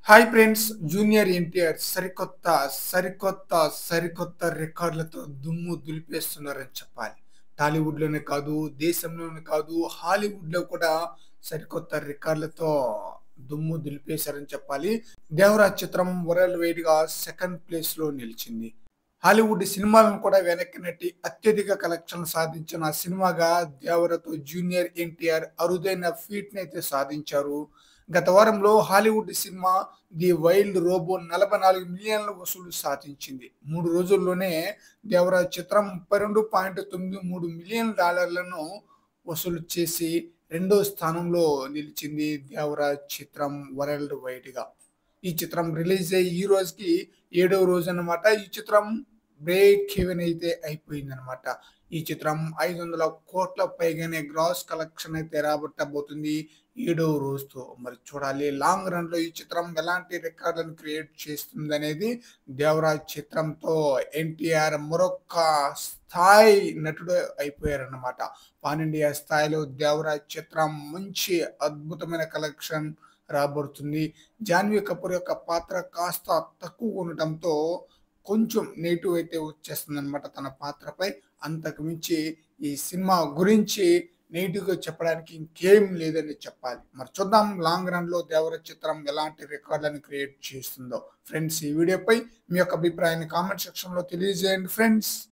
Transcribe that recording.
hi friends junior NTR సరికొత్త సరికొత్త సరికొత్త రికార్డులతో దుమ్ము దులిపేస్తున్నారని చెప్పాలి టాలీవుడ్లోనే కాదు దేశంలోనే కాదు హాలీవుడ్లో కూడా సరికొత్త రికార్డులతో దుమ్ము దులిపేశారని చెప్పాలి దేవరాజ్ చిత్రం వరల్డ్ వైడ్ గా సెకండ్ ప్లేస్ లో నిలిచింది హాలీవుడ్ సినిమాలను కూడా వెనక్కి నెట్టి అత్యధిక కలెక్షన్ సాధించిన సినిమాగా దేవరతో జూనియర్ ఎన్టీఆర్ అరుదైన ఫీట్ అయితే సాధించారు గత వారంలో Hollywood cinema the wild robot నలభై నాలుగు మిలియన్ల వసూలు సాధించింది మూడు రోజుల్లోనే దేవరాజ్ చిత్రం ముప్పై రెండు పాయింట్ తొమ్మిది మూడు మిలియన్ డాలర్లను వసూలు చేసి రెండో స్థానంలో నిలిచింది దేవరాజ్ చిత్రం వరల్డ్ వైడ్ గా ఈ చిత్రం రిలీజ్ అయ్యి ఈ రోజుకి ఏడవ రోజు అన్నమాట ఈ చిత్రం బ్రేక్ ఈవెన్ అయితే అయిపోయింది అనమాట ఈ చిత్రం ఐదు వందల కోట్ల పైగానే గ్రాస్ కలెక్షన్ అయితే రాబట్టబోతుంది ఏడవ రోజుతో మరి చూడాలి లాంగ్ రన్ లో ఈ చిత్రం ఎలాంటి రికార్డులను క్రియేట్ చేస్తుంది అనేది దేవరాజ్ చిత్రంతో ఎన్టీఆర్ మరొక స్థాయి నటుడు అయిపోయారన్నమాట పాన్ ఇండియా స్థాయిలో దేవరాజ్ చిత్రం మంచి అద్భుతమైన కలెక్షన్ రాబడుతుంది జాన్వీ కపూర్ యొక్క పాత్ర కాస్త తక్కువ ఉండటంతో కొంచెం నెగిటివ్ అయితే వచ్చేస్తుంది అనమాట తన పాత్రపై అంతకు మించి ఈ సినిమా గురించి నెగిటివ్ గా చెప్పడానికి ఇంకేం లేదని చెప్పాలి మరి చూద్దాం లాంగ్ రన్ లో దేవర చిత్రం ఎలాంటి రికార్డులను క్రియేట్ చేస్తుందో ఫ్రెండ్స్ ఈ వీడియోపై మీ యొక్క అభిప్రాయాన్ని కామెంట్ సెక్షన్ లో తెలియజేయండి ఫ్రెండ్స్